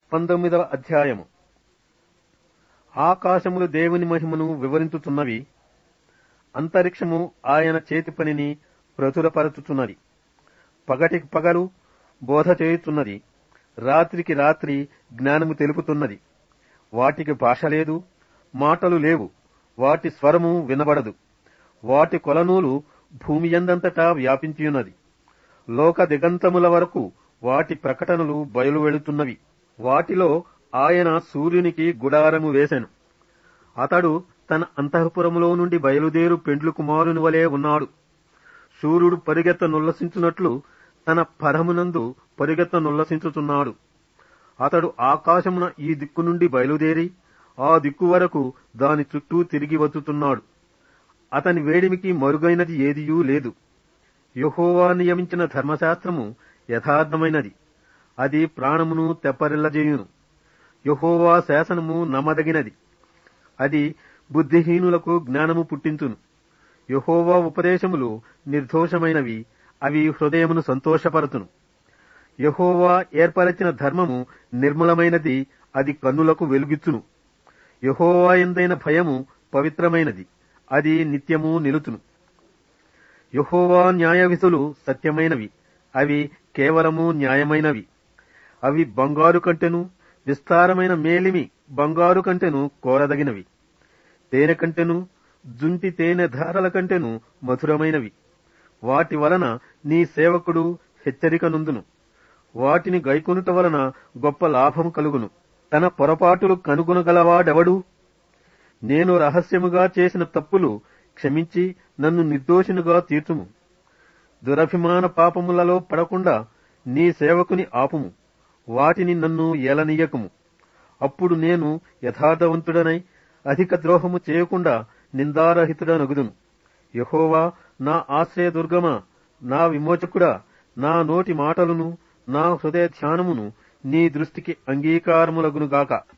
పంతొమ్మిదవ అధ్యాయము ఆకాశములు దేవుని మహిమను వివరించుతున్నవి అంతరిక్షము ఆయన చేతి పనిని ప్రచురపరచుతున్నది పగటికి పగలు బోధ చేయుచున్నది రాత్రికి రాత్రి జ్ఞానము తెలుపుతున్నది వాటికి భాష లేదు మాటలు లేవు వాటి స్వరము వినబడదు వాటి కొలనూలు భూమి ఎందంతటా వ్యాపించియున్నది లోక దిగంతముల వరకు వాటి ప్రకటనలు బయలువెళుతున్నవి వాటిలో ఆయన సూర్యునికి గుడారము వేసెను అతడు తన అంతఃపురములో నుండి బయలుదేరు పెండ్లు కుమారుని వలె ఉన్నాడు సూర్యుడు పరిగెత్త నుల్లసించున్నట్లు తన పరమునందు పరిగెత్త నుల్లసించుచున్నాడు అతడు ఆకాశమున ఈ దిక్కు నుండి బయలుదేరి ఆ దిక్కు వరకు దాని చుట్టూ తిరిగి వచ్చుతున్నాడు అతని వేడిమికి మరుగైనది ఏదియూ లేదు యహోవా నియమించిన ధర్మశాస్త్రము యథార్థమైనది అది ప్రాణమును తెప్పరిల్లజేయును యహోవా శాసనము నమ్మదగినది అది బుద్ధిహీనులకు జ్ఞానము పుట్టించును యహోవా ఉపదేశములు నిర్దోషమైనవి అవి హృదయమును సంతోషపరచును యహోవా ఏర్పరచిన ధర్మము నిర్మలమైనది అది కన్నులకు వెలుగిచ్చును యహోవా ఎందైన భయము పవిత్రమైనది అది నిత్యము నిలుచును యహోవా న్యాయ విధులు సత్యమైనవి అవి కేవలము న్యాయమైనవి అవి బంగారు కంటెను విస్తారమైన మేలిమి బంగారు కంటెను కోరదగినవి తేనె కంటెను జుంటి తేనె ధారల కంటెను మధురమైనవి వాటి వలన నీ సేవకుడు హెచ్చరిక నుందును వాటిని గైకొనుట వలన గొప్ప లాభము కలుగును తన పొరపాటులు కనుగొనగలవాడెవడు నేను రహస్యముగా చేసిన తప్పులు క్షమించి నన్ను నిర్దోషినుగా తీర్చుము దురభిమాన పాపములలో పడకుండా నీ సేవకుని ఆపుము వాటిని నన్ను ఏలనీయకము అప్పుడు నేను యథార్థవంతుడనై అధిక ద్రోహము చేయకుండా నిందారహితుడనగుదును యహోవా నా ఆశ్రయదుర్గమా నా విమోచకుడా నా నోటి మాటలను నా హృదయ ధ్యానమును నీ దృష్టికి అంగీకారములగునుగాక